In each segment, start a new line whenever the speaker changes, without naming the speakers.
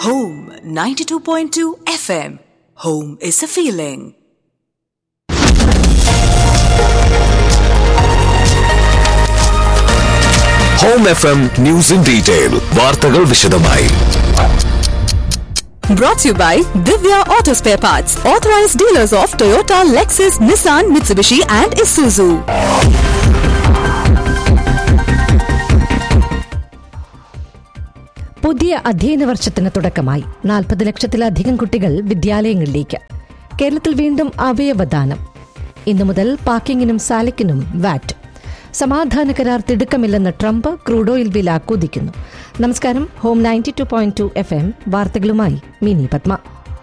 Home 92.2 FM. Home is a feeling.
Home F M news in detail വാർത്തകൾ വിശദമായി
Brought to you by Divya Auto Spare Parts, authorized dealers of Toyota, Lexus, Nissan, Mitsubishi, and Isuzu.
പുതിയ അധ്യയന വർഷത്തിന് തുടക്കമായി നാൽപ്പത് ലക്ഷത്തിലധികം കുട്ടികൾ വിദ്യാലയങ്ങളിലേക്ക് കേരളത്തിൽ വീണ്ടും അവയവദാനം ഇന്നു മുതൽ പാക്കിങ്ങിനും സാലക്കിനും വാറ്റ് സമാധാന കരാർ തിടുക്കമില്ലെന്ന് ട്രംപ് ക്രൂഡ് ഓയിൽ വില കുതിക്കുന്നു നമസ്കാരം home ninety two point two F M വാർത്തകളുമായി മിനി പത്മ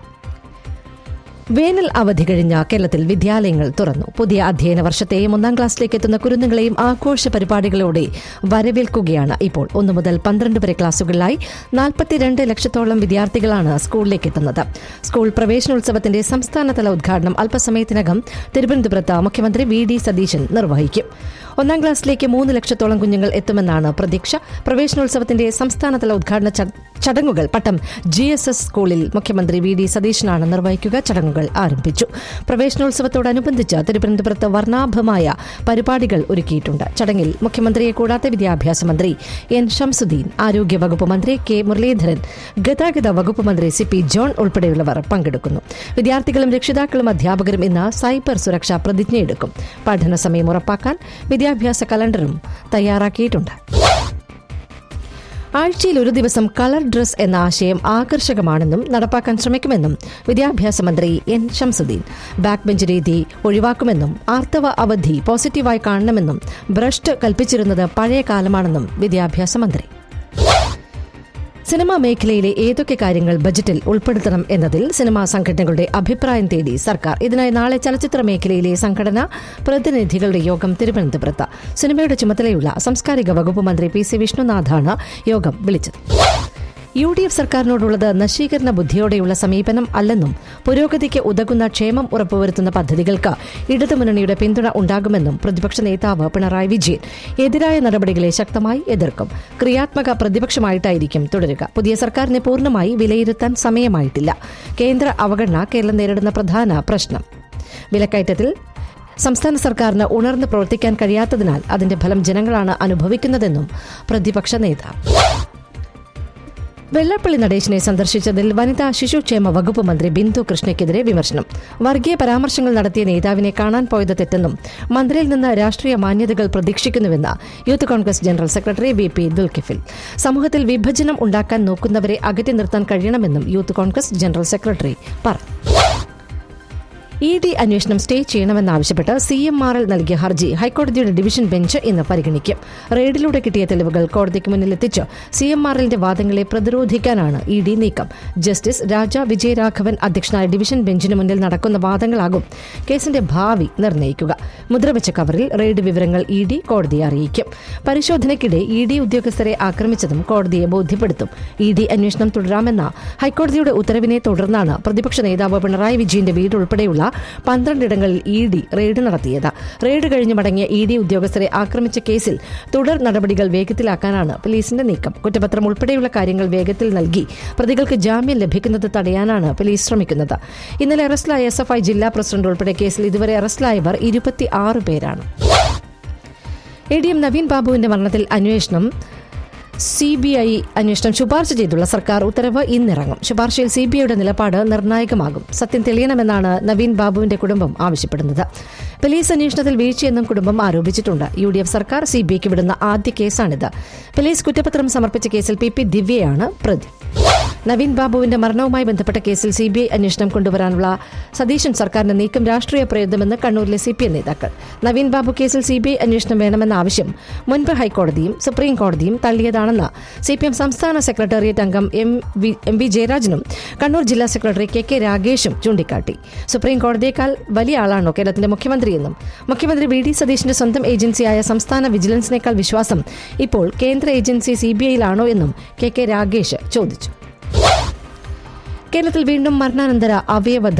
വേനൽ അവധി കഴിഞ്ഞ കേരളത്തിൽ വിദ്യാലയങ്ങൾ തുറന്നു പുതിയ അധ്യയന വർഷത്തെയും ഒന്നാം ക്ലാസ്സിലേക്ക് എത്തുന്ന കുരുന്നുകളെയും ആഘോഷ പരിപാടികളോടെ വരവേൽക്കുകയാണ് ഇപ്പോൾ ഒന്നു മുതൽ പന്ത്രണ്ട് വരെ ക്ലാസുകളിലായി നാൽപ്പത്തിരണ്ട് ലക്ഷത്തോളം വിദ്യാർത്ഥികളാണ് സ്കൂളിലേക്ക് എത്തുന്നത് സ്കൂൾ പ്രവേശനോത്സവത്തിന്റെ സംസ്ഥാനതല ഉദ്ഘാടനം അല്പസമയത്തിനകം തിരുവനന്തപുരത്ത് മുഖ്യമന്ത്രി വി ഡി സതീശൻ നിർവഹിക്കും ഒന്നാം ക്ലാസ്സിലേക്ക് മൂന്ന് ലക്ഷത്തോളം കുഞ്ഞുങ്ങൾ എത്തുമെന്നാണ് പ്രതീക്ഷ പ്രവേശനോത്സവത്തിന്റെ സംസ്ഥാനതല ഉദ്ഘാടന ച- ചടങ്ങുകൾ പട്ടം ജി എസ് എസ് സ്കൂളിൽ മുഖ്യമന്ത്രി വി ഡി സതീശനാണ് നിർവഹിക്കുക ചടങ്ങുകൾ ആരംഭിച്ചു പ്രവേശനോത്സവത്തോടനുബന്ധിച്ച് തിരുവനന്തപുരത്ത് വർണ്ണാഭമായ പരിപാടികൾ ഒരുക്കിയിട്ടുണ്ട് ചടങ്ങിൽ മുഖ്യമന്ത്രിയെ കൂടാതെ വിദ്യാഭ്യാസ മന്ത്രി എൻ ഷംസുദ്ദീൻ ആരോഗ്യ വകുപ്പ് മന്ത്രി കെ മുരളീധരൻ ഗതാഗത വകുപ്പ് മന്ത്രി സി പി ജോൺ ഉൾപ്പെടെയുള്ളവർ പങ്കെടുക്കുന്നു വിദ്യാർത്ഥികളും രക്ഷിതാക്കളും അധ്യാപകരും ഇന്ന് സൈബർ സുരക്ഷാ പ്രതിജ്ഞയെടുക്കും പഠന സമയം ഉറപ്പാക്കാൻ വിദ്യാഭ്യാസ കലണ്ടറും തയ്യാറാക്കിയിട്ടുണ്ട് ആഴ്ചയിൽ ഒരു ദിവസം കളർ ഡ്രസ് എന്ന ആശയം ആകർഷകമാണെന്നും നടപ്പാക്കാൻ ശ്രമിക്കുമെന്നും വിദ്യാഭ്യാസ മന്ത്രി എൻ ഷംസുദ്ദീൻ ബാക്ക് ബെഞ്ച് രീതി ഒഴിവാക്കുമെന്നും ആർത്തവ അവധി പോസിറ്റീവായി കാണണമെന്നും ഭ്രഷ്ട് കൽപ്പിച്ചിരുന്നത് പഴയ കാലമാണെന്നും വിദ്യാഭ്യാസ മന്ത്രി സിനിമാ മേഖലയിലെ ഏതൊക്കെ കാര്യങ്ങൾ ബജറ്റിൽ ഉൾപ്പെടുത്തണം എന്നതിൽ സിനിമാ സംഘടനകളുടെ അഭിപ്രായം തേടി സർക്കാർ ഇതിനായി നാളെ ചലച്ചിത്ര മേഖലയിലെ സംഘടനാ പ്രതിനിധികളുടെ യോഗം തിരുവനന്തപുരത്ത് സിനിമയുടെ ചുമതലയുള്ള സാംസ്കാരിക വകുപ്പ് മന്ത്രി പി സി വിഷ്ണുനാഥാണ് യോഗം വിളിച്ചത് യു ഡി എഫ് സർക്കാരിനോടുള്ളത് നശീകരണ ബുദ്ധിയോടെയുള്ള സമീപനം അല്ലെന്നും പുരോഗതിക്ക് ഉതകുന്ന ക്ഷേമം ഉറപ്പുവരുത്തുന്ന പദ്ധതികൾക്ക് ഇടതുമുന്നണിയുടെ പിന്തുണ ഉണ്ടാകുമെന്നും പ്രതിപക്ഷ നേതാവ് പിണറായി വിജയൻ എതിരായ നടപടികളെ ശക്തമായി എതിർക്കും ക്രിയാത്മക പ്രതിപക്ഷമായിട്ടായിരിക്കും തുടരുക പുതിയ സർക്കാരിനെ പൂർണ്ണമായി വിലയിരുത്താൻ സമയമായിട്ടില്ല കേന്ദ്ര അവഗണന കേരളം നേരിടുന്ന പ്രധാന പ്രശ്നം വിലക്കയറ്റത്തിൽ സംസ്ഥാന സർക്കാരിന് ഉണർന്ന് പ്രവർത്തിക്കാൻ കഴിയാത്തതിനാൽ അതിന്റെ ഫലം ജനങ്ങളാണ് അനുഭവിക്കുന്നതെന്നും പ്രതിപക്ഷ നേതാവ് വെള്ളാപ്പള്ളി നടേശനെ സന്ദർശിച്ചതിൽ വനിതാ ശിശുക്ഷേമ വകുപ്പ് മന്ത്രി ബിന്ദു കൃഷ്ണയ്ക്കെതിരെ വിമർശനം വർഗീയ പരാമർശങ്ങൾ നടത്തിയ നേതാവിനെ കാണാൻ പോയത് തെറ്റെന്നും മന്ത്രിയിൽ നിന്ന് രാഷ്ട്രീയ മാന്യതകൾ പ്രതീക്ഷിക്കുന്നുവെന്ന് youth Congress general secretary V P Dulkifil സമൂഹത്തിൽ വിഭജനം ഉണ്ടാക്കാൻ നോക്കുന്നവരെ അകറ്റി നിർത്താൻ കഴിയണമെന്നും യൂത്ത് കോൺഗ്രസ് ജനറൽ സെക്രട്ടറി പറഞ്ഞു ഇ ഡി അന്വേഷണം സ്റ്റേ ചെയ്യണമെന്നാവശ്യപ്പെട്ട് സി എം ആർ എൽ നൽകിയ ഹർജി ഹൈക്കോടതിയുടെ ഡിവിഷൻ ബെഞ്ച് ഇന്ന് പരിഗണിക്കും റെയ്ഡിലൂടെ കിട്ടിയ തെളിവുകൾ കോടതിക്ക് മുന്നിലെത്തിച്ച് സി എം ആർ എല്ലിന്റെ വാദങ്ങളെ പ്രതിരോധിക്കാനാണ് ഇ ഡി നീക്കം ജസ്റ്റിസ് രാജ വിജയരാഘവൻ അധ്യക്ഷനായ ഡിവിഷൻ ബെഞ്ചിന് മുന്നിൽ നടക്കുന്ന വാദങ്ങളാകും കേസിന്റെ ഭാവി നിർണ്ണയിക്കുക മുദ്രവെച്ച കവറിൽ റെയ്ഡ് വിവരങ്ങൾ ഇ ഡി കോടതിയെ അറിയിക്കും പരിശോധനയ്ക്കിടെ ഇ ഡി ഉദ്യോഗസ്ഥരെ ആക്രമിച്ചതും കോടതിയെ ബോധ്യപ്പെടുത്തും ഇ ഡി അന്വേഷണം തുടരാമെന്ന ഹൈക്കോടതിയുടെ ഉത്തരവിനെ തുടർന്നാണ് പ്രതിപക്ഷ നേതാവ് പിണറായി വിജയന്റെ വീട് ഉൾപ്പെടെയുള്ള പന്ത്രണ്ടിടങ്ങളിൽ ഇ ഡി റെയ്ഡ് നടത്തിയത് റെയ്ഡ് കഴിഞ്ഞ് മടങ്ങിയ ഇ ഡി ഉദ്യോഗസ്ഥരെ ആക്രമിച്ച കേസിൽ തുടർ നടപടികൾ വേഗത്തിലാക്കാനാണ് പോലീസിന്റെ നീക്കം കുറ്റപത്രം ഉൾപ്പെടെയുള്ള കാര്യങ്ങൾ വേഗത്തിൽ നൽകി പ്രതികൾക്ക് ജാമ്യം ലഭിക്കുന്നത് തടയാനാണ് പോലീസ് ശ്രമിക്കുന്നത് ഇന്നലെ അറസ്റ്റിലായ എസ് എഫ് ഐ ജില്ലാ പ്രസിഡന്റ് ഉൾപ്പെടെ കേസിൽ ഇതുവരെ അറസ്റ്റിലായവർ ഇരുപത്തി ആറ് പേരാണ് എ ഡി എം നവീൻ ബാബുവിന്റെ മരണത്തിൽ അന്വേഷണം സി ബി ഐ അന്വേഷണം ശുപാർശ ചെയ്തുള്ള സർക്കാർ ഉത്തരവ് ഇന്നിറങ്ങും ശുപാർശയിൽ സി ബി ഐയുടെ നിലപാട് നിർണായകമാകും സത്യം തെളിയണമെന്നാണ് നവീൻ ബാബുവിന്റെ കുടുംബം ആവശ്യപ്പെടുന്നത് പോലീസ് അന്വേഷണത്തിൽ വീഴ്ചയെന്നും കുടുംബം ആരോപിച്ചിട്ടുണ്ട് യു ഡി എഫ് സർക്കാർ സി ബി ഐക്ക് വിടുന്ന ആദ്യ കേസാണിത് പോലീസ് കുറ്റപത്രം സമർപ്പിച്ച കേസിൽ പി പി ദിവ്യയാണ് പ്രതി നവീൻ ബാബുവിന്റെ മരണവുമായി ബന്ധപ്പെട്ട കേസിൽ സി ബി ഐ അന്വേഷണം കൊണ്ടുവരാനുള്ള സതീശൻ സർക്കാരിന്റെ നീക്കം രാഷ്ട്രീയ പ്രേരിതമെന്ന് കണ്ണൂരിലെ സി പി എം നേതാക്കൾ നവീൻ ബാബു കേസിൽ സി ബി ഐ അന്വേഷണം വേണമെന്ന ആവശ്യം മുൻപ് ഹൈക്കോടതിയും സുപ്രീം കോടതിയും തള്ളിയതാണെന്ന് സി പി എം സംസ്ഥാന സെക്രട്ടേറിയറ്റ് അംഗം എം വി എം വി ജയരാജനും കണ്ണൂർ ജില്ലാ സെക്രട്ടറി കെ കെ രാഗേഷും ചൂണ്ടിക്കാട്ടി സുപ്രീം കോടതിയേക്കാൾ വലിയ ആളാണോ കേരളത്തിന്റെ മുഖ്യമന്ത്രിയെന്നും മുഖ്യമന്ത്രി വി ഡി സതീഷിന്റെ സ്വന്തം ഏജൻസിയായ സംസ്ഥാന വിജിലൻസിനേക്കാൾ വിശ്വാസം ഇപ്പോൾ കേന്ദ്ര ഏജൻസി സി ബി ഐയിലാണോ എന്നും കെ കെ രാഗേഷ് ചോദിച്ചു കേരളത്തിൽ വീണ്ടും മരണാനന്തര അവയവദാനം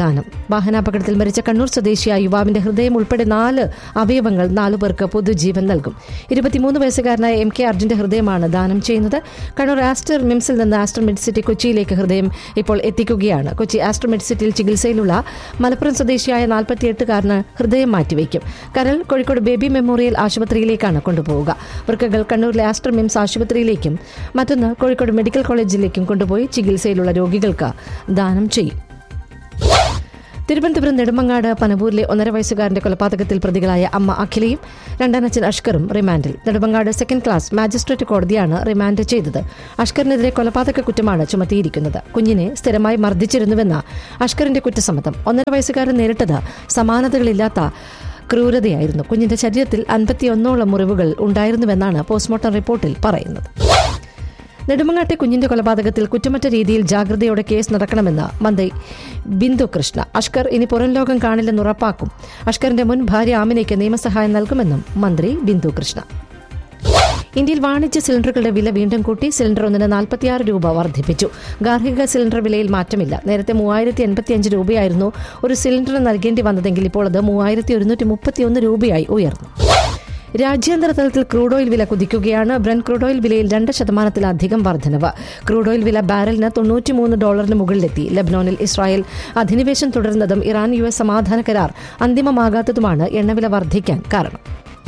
വാഹനാപകടത്തിൽ മരിച്ച കണ്ണൂർ സ്വദേശിയായ യുവാവിന്റെ ഹൃദയം ഉൾപ്പെടെ നാല് അവയവങ്ങൾ നാലു പേർക്ക് പൊതുജീവൻ നൽകും ഇരുപത്തിമൂന്ന് വയസ്സുകാരനായ എം കെ അർജുന്റെ ഹൃദയമാണ് ദാനം ചെയ്യുന്നത് കണ്ണൂർ ആസ്റ്റർ മിംസിൽ നിന്ന് ആസ്റ്റർ മെഡിസിറ്റി കൊച്ചിയിലേക്ക് ഹൃദയം ഇപ്പോൾ എത്തിക്കുകയാണ് കൊച്ചി ആസ്റ്റർ മെഡിസിറ്റിയിൽ ചികിത്സയിലുള്ള മലപ്പുറം സ്വദേശിയായ നാൽപ്പത്തിയെട്ടുകാരന് ഹൃദയം മാറ്റിവെക്കും കരൾ കോഴിക്കോട് ബേബി മെമ്മോറിയൽ ആശുപത്രിയിലേക്കാണ് കൊണ്ടുപോവുക വൃക്കകൾ കണ്ണൂരിലെ ആസ്റ്റർ മിംസ് ആശുപത്രിയിലേക്കും മറ്റൊന്ന് കോഴിക്കോട് മെഡിക്കൽ കോളേജിലേക്കും കൊണ്ടുപോയി ചികിത്സയിലുള്ള രോഗികൾക്ക് ദാനം ചെയ്യും തിരുവനന്തപുരം നെടുമങ്ങാട് പനവൂരിലെ ഒന്നര വയസ്സുകാരന്റെ കൊലപാതകത്തിൽ പ്രതികളായ അമ്മ അഖിലയും രണ്ടാനച്ഛൻ അഷ്കറും റിമാൻഡിൽ നെടുമങ്ങാട് സെക്കൻഡ് ക്ലാസ് മാജിസ്ട്രേറ്റ് കോടതിയാണ് റിമാൻഡ് ചെയ്തത് അഷ്കറിനെതിരെ കൊലപാതക കുറ്റമാണ് ചുമത്തിയിരിക്കുന്നത് കുഞ്ഞിനെ സ്ഥിരമായി മർദ്ദിച്ചിരുന്നുവെന്ന അഷ്കറിന്റെ കുറ്റസമ്മതം ഒന്നര വയസ്സുകാരൻ നേരിട്ടത് സമാനതകളില്ലാത്ത ക്രൂരതയായിരുന്നു കുഞ്ഞിന്റെ ശരീരത്തിൽ അൻപത്തിയൊന്നോളം മുറിവുകൾ ഉണ്ടായിരുന്നുവെന്നാണ് പോസ്റ്റ്മോർട്ടം റിപ്പോർട്ടിൽ പറയുന്നത് നെടുമങ്ങാട്ടെ കുഞ്ഞിന്റെ കൊലപാതകത്തിൽ കുറ്റമറ്റ രീതിയിൽ ജാഗ്രതയോടെ കേസ് നടക്കണമെന്ന് മന്ത്രി ബിന്ദു കൃഷ്ണ അഷ്കർ ഇനി പുറം ലോകം കാണില്ലെന്ന് ഉറപ്പാക്കും അഷ്കറിന്റെ മുൻ ഭാര്യ ആമിനയ്ക്ക് നിയമസഹായം നൽകുമെന്നും മന്ത്രി ബിന്ദു കൃഷ്ണ ഇന്ത്യയിൽ വാണിജ്യ സിലിണ്ടറുകളുടെ വില വീണ്ടും കൂട്ടി സിലിണ്ടർ ഒന്നിന് നാൽപ്പത്തിയാറ് രൂപ വർദ്ധിപ്പിച്ചു ഗാർഹിക സിലിണ്ടർ വിലയിൽ മാറ്റമില്ല നേരത്തെ മൂവായിരത്തി എൺപത്തിയഞ്ച് രൂപയായിരുന്നു ഒരു സിലിണ്ടറിന് നൽകേണ്ടി വന്നതെങ്കിൽ ഇപ്പോൾ അത് മൂവായിരത്തി ഒരുന്നൂറ്റി മുപ്പത്തിയൊന്ന് രൂപയായി ഉയർന്നു രാജ്യാന്തര തലത്തിൽ ക്രൂഡ് ഓയിൽ വില കുതിക്കുകയാണ് ബ്രൻ ക്രൂഡ് ഓയിൽ വിലയിൽ രണ്ട് ശതമാനത്തിലധികം വർധനവ് ക്രൂഡ് ഓയിൽ വില ബാരലിന് തൊണ്ണൂറ്റിമൂന്ന് ഡോളറിന് മുകളിലെത്തി ലബ്നോനിൽ ഇസ്രായേൽ അധിനിവേശം തുടരുന്നതും ഇറാൻ യു എസ് സമാധാന കരാർ അന്തിമമാകാത്തതുമാണ് എണ്ണവില വർദ്ധിക്കാൻ കാരണം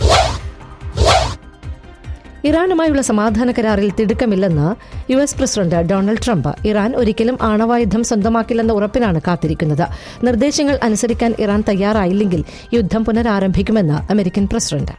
ഇറാനുമായുള്ള സമാധാന കരാറിൽ തിടുക്കമില്ലെന്ന് U S president Donald Trump Iran ഒരിക്കലും ആണവായുധം സ്വന്തമാക്കില്ലെന്ന ഉറപ്പിലാണ് കാത്തിരിക്കുന്നത് നിർദ്ദേശങ്ങൾ അനുസരിക്കാൻ ഇറാൻ തയ്യാറായില്ലെങ്കിൽ യുദ്ധം പുനരാരംഭിക്കുമെന്ന് അമേരിക്കൻ പ്രസിഡന്റ്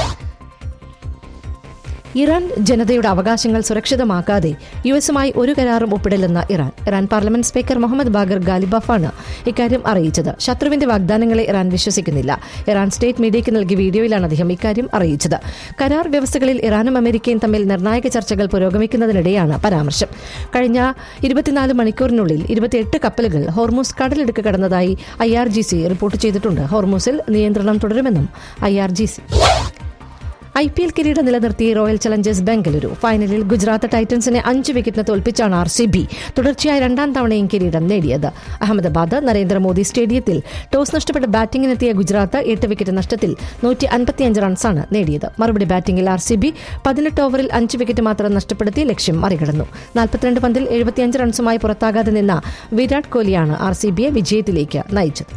ഇറാൻ ജനതയുടെ അവകാശങ്ങൾ സുരക്ഷിതമാക്കാതെ യു എസുമായി ഒരു കരാറും ഒപ്പിടില്ലെന്ന് Iran Iran parliament speaker Mohammad Bagher ഗാലിബാഫാണ് ഇക്കാര്യം അറിയിച്ചത് ശത്രുവിന്റെ വാഗ്ദാനങ്ങളെ ഇറാൻ വിശ്വസിക്കുന്നില്ല ഇറാൻ സ്റ്റേറ്റ് മീഡിയയ്ക്ക് നൽകിയ വീഡിയോയിലാണ് അദ്ദേഹം ഇക്കാര്യം അറിയിച്ചത് കരാർ വ്യവസ്ഥകളിൽ ഇറാനും അമേരിക്കയും തമ്മിൽ നിർണായക ചർച്ചകൾ പുരോഗമിക്കുന്നതിനിടെയാണ് പരാമർശം കഴിഞ്ഞ ഇരുപത്തിനാല് മണിക്കൂറിനുള്ളിൽ ഇരുപത്തിയെട്ട് കപ്പലുകൾ ഹോർമൂസ് കടലിടുക്ക് കടന്നതായി I R G C report ചെയ്തിട്ടുണ്ട് ഹോർമൂസിൽ നിയന്ത്രണം തുടരുമെന്നും I R G C I P L കിരീടം നിലനിർത്തി റോയൽ ചലഞ്ചേഴ്സ് ബംഗളൂരു ഫൈനലിൽ ഗുജറാത്ത് ടൈറ്റൻസിനെ അഞ്ച് വിക്കറ്റിന് തോൽപ്പിച്ചാണ് ആർ സി ബി തുടർച്ചയായ രണ്ടാം തവണയും കിരീടം നേടിയത് അഹമ്മദാബാദ് നരേന്ദ്രമോദി സ്റ്റേഡിയത്തിൽ ടോസ് നഷ്ടപ്പെട്ട് ബാറ്റിംഗിനെത്തിയ ഗുജറാത്ത് എട്ട് വിക്കറ്റ് നഷ്ടത്തിൽ നൂറ്റി അൻപത്തിയഞ്ച് റൺസാണ് നേടിയത് മറുപടി ബാറ്റിംഗിൽ ആർ സി ബി പതിനെട്ട് ഓവറിൽ അഞ്ച് വിക്കറ്റ് മാത്രം നഷ്ടപ്പെടുത്തി ലക്ഷ്യം മറികടന്നു നാൽപ്പത്തിരണ്ട് പന്തിൽ എഴുപത്തിയഞ്ച് റൺസുമായി പുറത്താകാതെ നിന്ന വിരാട് കോഹ്ലിയാണ് ആർ സി ബിയെ വിജയത്തിലേക്ക് നയിച്ചത്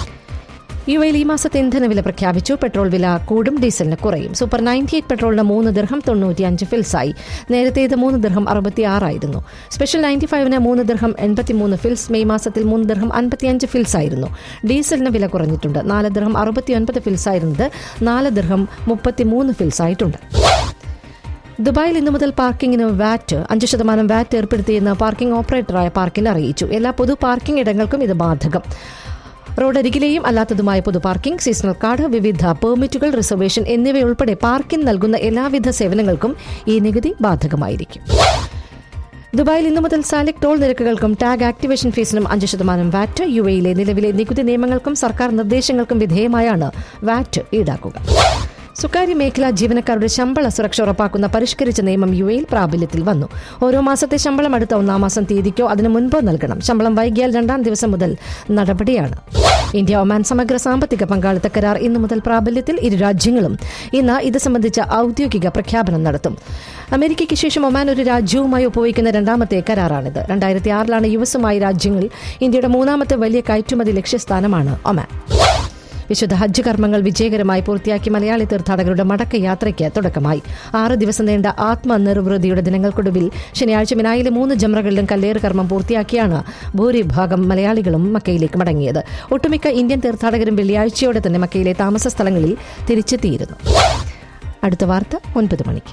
യു എയിൽ ഈ മാസത്തെ ഇന്ധനവില പ്രഖ്യാപിച്ചു പെട്രോൾ വില കൂടും ഡീസലിന് കുറയും സൂപ്പർ നയൻറ്റി എയ്റ്റ് പെട്രോളിന് മൂന്ന് ദിർഹം തൊണ്ണൂറ്റി അഞ്ച് ഫിൽസായി നേരത്തെ ഇത് മൂന്ന് ദിർഹം അറുപത്തി ആറായിരുന്നു സ്പെഷ്യൽ നയൻറ്റി ഫൈവിന് മൂന്ന് ദിർഹം എൺപത്തിമൂന്ന് ഫിൽസ് മെയ് മാസത്തിൽ മൂന്ന് ദിർഹം അൻപത്തിയഞ്ച് ഫിൽസ് ആയിരുന്നു ഡീസലിന് വില കുറഞ്ഞിട്ടുണ്ട് നാല് ദിർഹം അറുപത്തിയൊൻപത് ഫിൽസ് ആയിരുന്നത് നാല് ദിർഹം മുപ്പത്തിമൂന്ന് ഫിൽസ് ആയിട്ടുണ്ട് ദുബായിൽ ഇന്നു മുതൽ പാർക്കിങ്ങിന് വാറ്റ് അഞ്ച് ശതമാനം വാറ്റ് ഏർപ്പെടുത്തിയെന്ന് പാർക്കിംഗ് ഓപ്പറേറ്ററായ പാർക്കിന് അറിയിച്ചു എല്ലാ പൊതു പാർക്കിംഗ് ഇടങ്ങൾക്കും ഇത് ബാധകം റോഡരികിലെയും അല്ലാത്തതുമായ പൊതു പാർക്കിംഗ് സീസണൽ കാർഡ് വിവിധ പെർമിറ്റുകൾ റിസർവേഷൻ എന്നിവയുൾപ്പെടെ പാർക്കിംഗ് നൽകുന്ന എല്ലാവിധ സേവനങ്ങൾക്കും ഈ നികുതി ബാധകമായിരിക്കും ദുബായിൽ ഇന്നു മുതൽ സാലിക് ടോൾ നിരക്കുകൾക്കും ടാഗ് ആക്ടിവേഷൻ ഫീസിനും അഞ്ച് ശതമാനം വാറ്റ് യു എയിലെ നിലവിലെ നികുതി നിയമങ്ങൾക്കും സർക്കാർ നിർദ്ദേശങ്ങൾക്കും വിധേയമായാണ് വാറ്റ് ഈടാക്കുക സ്വകാര്യ മേഖലാ ജീവനക്കാരുടെ ശമ്പള സുരക്ഷ ഉറപ്പാക്കുന്ന പരിഷ്കരിച്ച നിയമം യു എയിൽ പ്രാബല്യത്തിൽ വന്നു ഓരോ മാസത്തെ ശമ്പളം അടുത്ത ഒന്നാം മാസം തീയതിക്കോ അതിനു മുൻപോ നൽകണം ശമ്പളം വൈകിയാൽ രണ്ടാം ദിവസം മുതൽ നടപടിയാണ് ഇന്ത്യ ഒമാൻ സമഗ്ര സാമ്പത്തിക പങ്കാളിത്ത കരാർ ഇന്നു മുതൽ പ്രാബല്യത്തിൽ ഇരു രാജ്യങ്ങളും ഇന്ന് ഇത് സംബന്ധിച്ച ഔദ്യോഗിക പ്രഖ്യാപനം നടത്തും അമേരിക്കയ്ക്ക് ശേഷം ഒമാൻ ഒരു രാജ്യവുമായി ഒപ്പുവയ്ക്കുന്ന രണ്ടാമത്തെ കരാറാണിത് രണ്ടായിരത്തി ആറിലാണ് യു എസുമായി രാജ്യങ്ങൾ ഇന്ത്യയുടെ മൂന്നാമത്തെ വലിയ കയറ്റുമതി ലക്ഷ്യസ്ഥാനമാണ് ഒമാൻ വിശുദ്ധ ഹജ്ജ് കർമ്മങ്ങൾ വിജയകരമായി പൂർത്തിയാക്കി മലയാളി തീർത്ഥാടകരുടെ മടക്ക യാത്രയ്ക്ക് തുടക്കമായി ആറ് ദിവസം നീണ്ട ആത്മനിർവൃതിയുടെ ദിനങ്ങൾക്കൊടുവിൽ ശനിയാഴ്ച മിനായിലെ മൂന്ന് ജമ്രകളിലും കല്ലേറ് കർമ്മം പൂർത്തിയാക്കിയാണ് ഭൂരിഭാഗം മലയാളികളും മക്കയിലേക്ക് മടങ്ങിയത് ഒട്ടുമിക്ക ഇന്ത്യൻ തീർത്ഥാടകരും വെള്ളിയാഴ്ചയോടെ തന്നെ മക്കയിലെ താമസ സ്ഥലങ്ങളിൽ തിരിച്ചെത്തിയിരുന്നു അടുത്ത വാർത്ത ഒൻപത് മണിക്ക്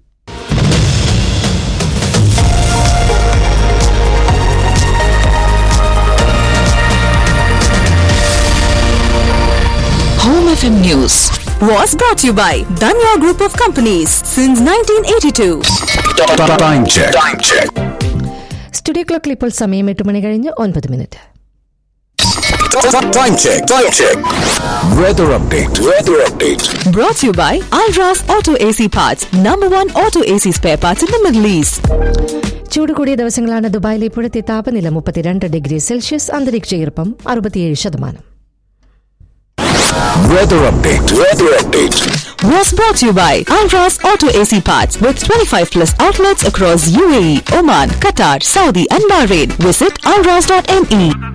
Home FM News was brought to you by Danya Group of Companies since 1982.
Time check. Time check.
Studio ക്ലോക്കിൽ ഇപ്പോൾ സമയം എട്ട് മണി കഴിഞ്ഞ് ഒൻപത് minute
Time check. Time check. Weather update. Weather update.
Brought to you by Alras Auto AC Parts, number one auto AC spare parts in the Middle East.
ചൂട് കൂടിയ ദിവസങ്ങളാണ് ദുബായിലെ ഇപ്പോഴത്തെ താപനില മുപ്പത്തിരണ്ട് ഡിഗ്രി സെൽഷ്യസ് അന്തരീക്ഷ ഈർപ്പം അറുപത്തിയേഴ് ശതമാനം
Weather update. Weather update.
Was brought to you by Alras Auto AC Parts with 25 plus outlets across UAE, Oman, Qatar, Saudi, and Bahrain. Visit alras.me.